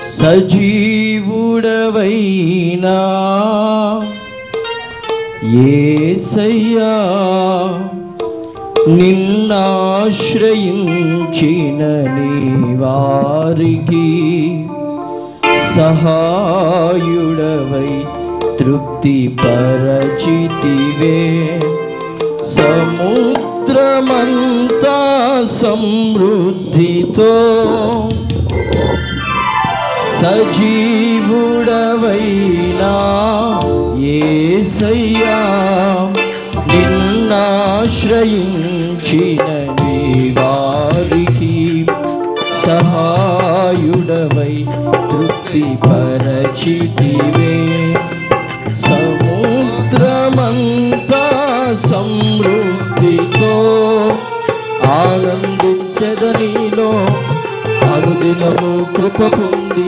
సజీవుడవైనా ఏసయ్యా నిన్నాశ్రయించిన నీ వారికి సహాయుడవై తృప్తి పరచితివే సముద్రమంతా సమృద్ధితో సజీవుడవైనా ఏసయ్యా నిన్నాశ్రయించిన నీ వారికి సహాయుడవై తృప్తి పరచితివే సముద్రమంతా సమృద్ధితో ఆనందించదనిలో అనుదినము కృప పొంది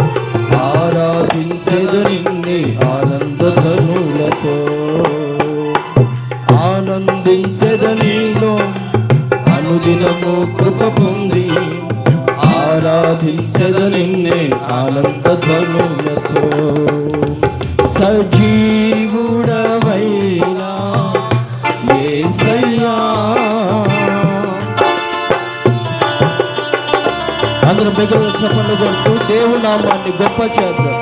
ఆరాధించదనిన్ని ఆనందధనులతో ఆనందించదనిలో అనుదినము కృప పొంది ఆరాధించదనిన్నే ఆనందధనులతో సజీవుడవైనా యేసయ్యా అందరం బిగ్గర చప్పట్లు కొడుతూ దేవుని నామాన్ని గొప్ప చేద్దాం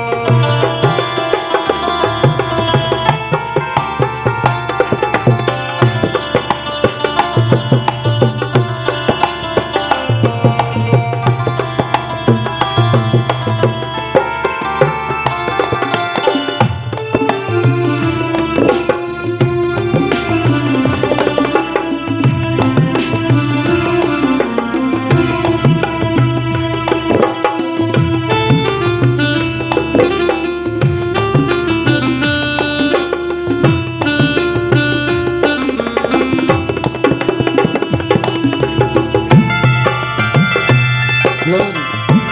Glory.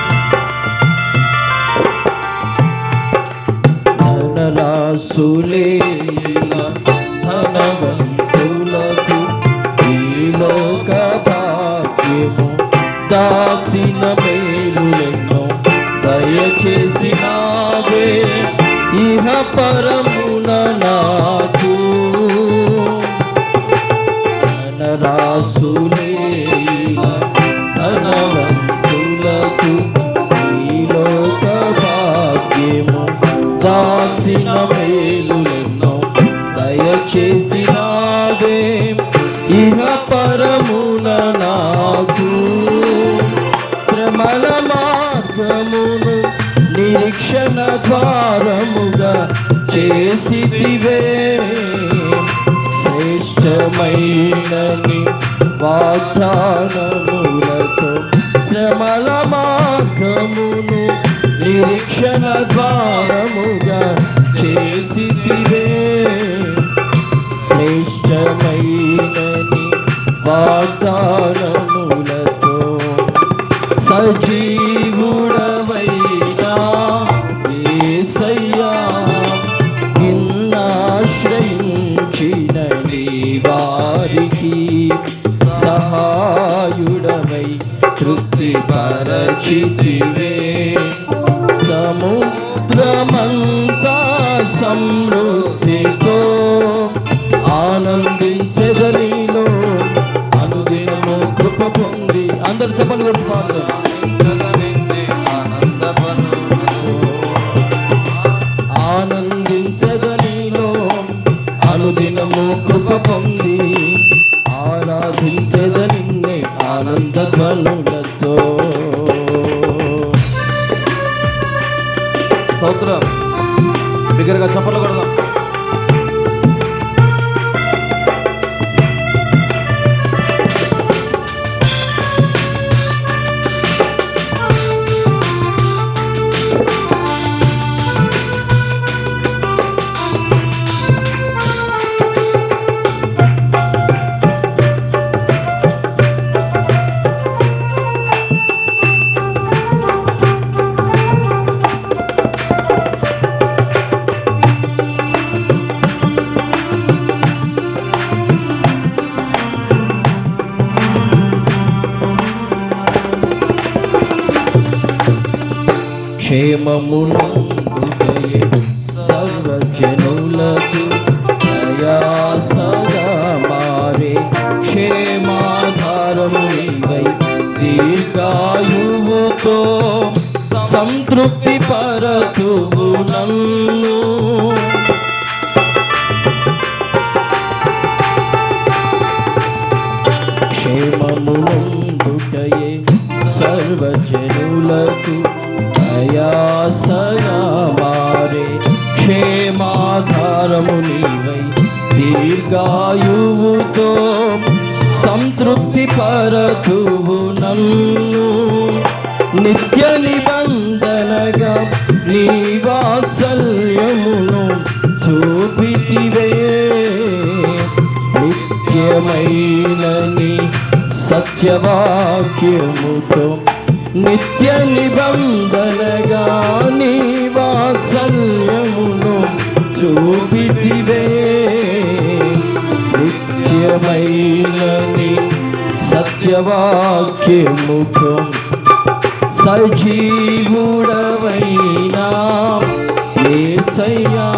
ధనరాసులేల ధనవంతులకు ఈ లోక భాగ్యము దాచిన మేలులెన్నో దయచేసినావే ఇహ పరమున నాకు ధనరాసులేల ధనవంతులకు ఈ లోక భాగ్యము దాచిన మేలులెన్నో దయచేసినావే ఇహ పరమున నాకు శ్రమల మార్గమును నిరీక్షణ ద్వారముగా చేసిదివే శ్రేష్టమైనని వాగ్దానములతో శ్రమల మార్గమును నిరీక్షణ ద్వారముగా చేసిదివే శ్రేష్టమైనని వాగ్దానములతో సజీవుడవైనా ఏసయ్యా నిన్నాశ్రయించిన నీ వారికి సహాయుడవై తృప్తి పరచితివే సముద్రమంతా సమృద్ధితో ఆనందించదనిలో అనుదినము కృప పొంది అందరు చెప్పలు కొట్టి పాడతారు ఆనందించదనిలో అనుదినము కృప పొంది ఆరాధించదనిన్నే ఆనంద ధ్వనులతో స్తోత్రం బిగ్గరగా చప్పట్లు కొడదాం క్షేమమునందుకయే సర్వజనులకు ప్రయాసగా మారే క్షేమాధారము నీవై దీర్ఘాయువుతో సంతృప్తి పరతువు నన్ను క్షేమమునందుటయే సర్వజనులకు ప్రయాసగా మారే క్షేమాధారము నీవై దీర్ఘాయువుతో సంతృప్తి పరతువు నన్ను నిత్య నిబంధనగా నీ వాత్సల్యమును చూపితివే నిత్యమైనని సత్యవాక్యముతో నిత్య నిబంధనగా నీ వాత్సల్యమును చూపితివే నిత్యమైనని సత్యవాక్యముతో సజీవుడవైనా ఏసయ్యా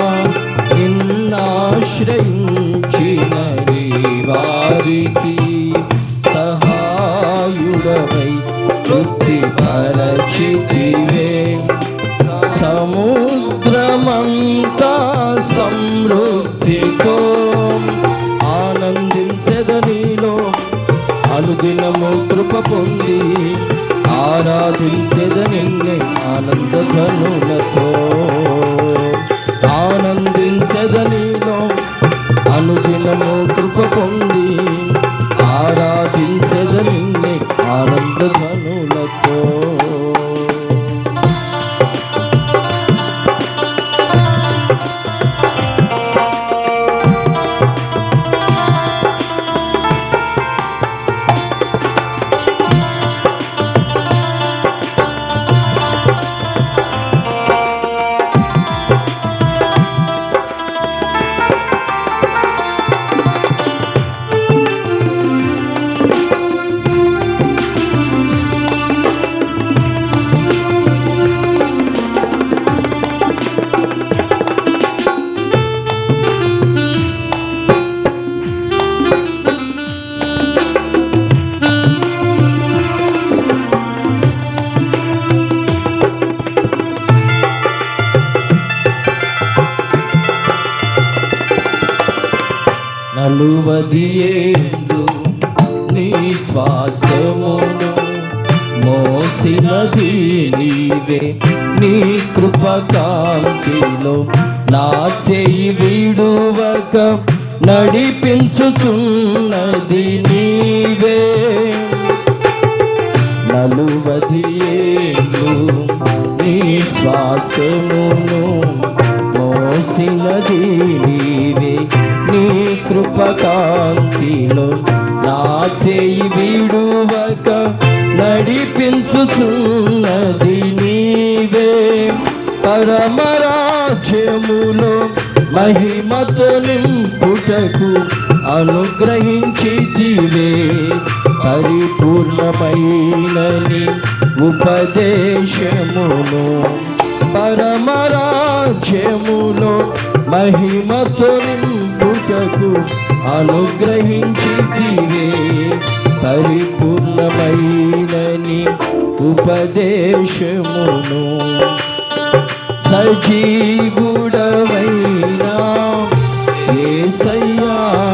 నిన్నాశ్రయించిన నీ వారికి సహాయుడవై తృప్తి పరచితివే సముద్రమంతా సమృద్ధితో ఆనందించదనిలో అనుదినము కృప పొంది ఆరాధించెద నిన్నే ఆనంద ధనులతో ఆనందించెద నీలో అనుదినము కృప పొంది ఆరాధించెద నిన్నే ఆనంద ధనులతో నలువదియేందు నీ శ్వాసమును మోసినది నీవే నీ కృపకాంతిలో నా చేయి విడువక నడిపించుచున్నది నీవే నలువదియేందు నీ శ్వాసమును మోసినది నీవే నీ కృపకాంతిలో నా చేయి విడువక నడిపించుచున్నది నీవే పరమరాజ్యములో మహిమతో నింపుటకు అనుగ్రహించితివే పరిపూర్ణమైనని ఉపదేశమును పరమరాజ్యములో మహిమతో నింపుటకు అనుగ్రహించితివే పరిపూర్ణమైనని ఉపదేశమును సజీవుడవైనా ఏసయ్యా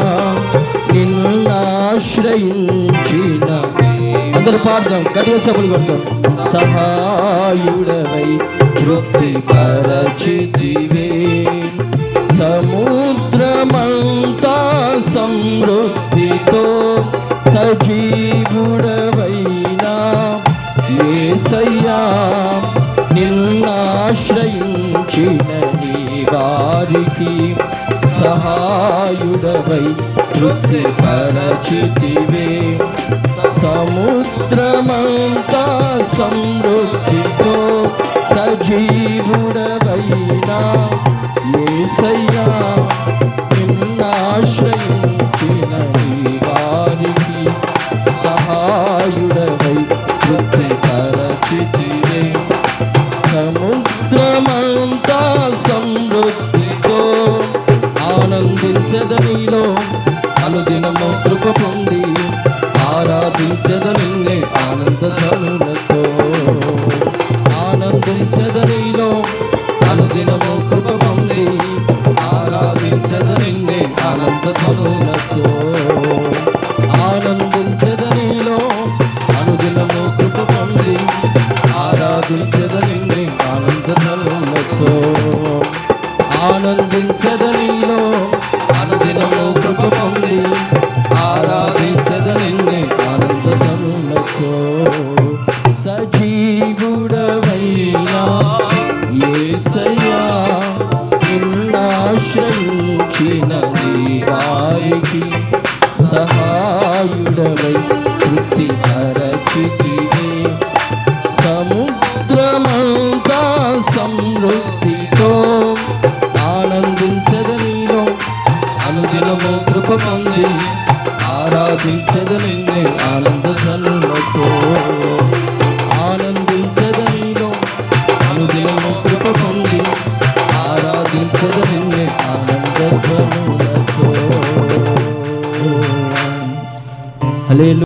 నిన్నాశ్రయించిన అందరూ పాడదాం కడిగా చెప్పులు కొడతాం సహాయుడవై తృప్తి పరచితివే సముద్రమంతా సమృద్ధితో సజీవుడవైనా ఏసయ్యా నిన్నాశ్రయించిన నీ వారికి సహాయుడవై తృప్తి పరచితివే సముద్రమంతా సమృద్ధితో సజీవుడవైనా ఏసయ్యా నిన్నాశ్రయించిన నీ వారికి సహాయుడవై తృప్తి పరచితివే సంవత్సరమంతా సమృద్ధితో ఆనందించదనిలో అనుదినము కృప పొంది ఆరాధించదనిన్నే ఆనంద ధనులతో ఆనందించదనిలో అనుదినము కృప పొంది ఆరాధించదనిన్నే ఆనంద ధనులతో హల్లెలూయా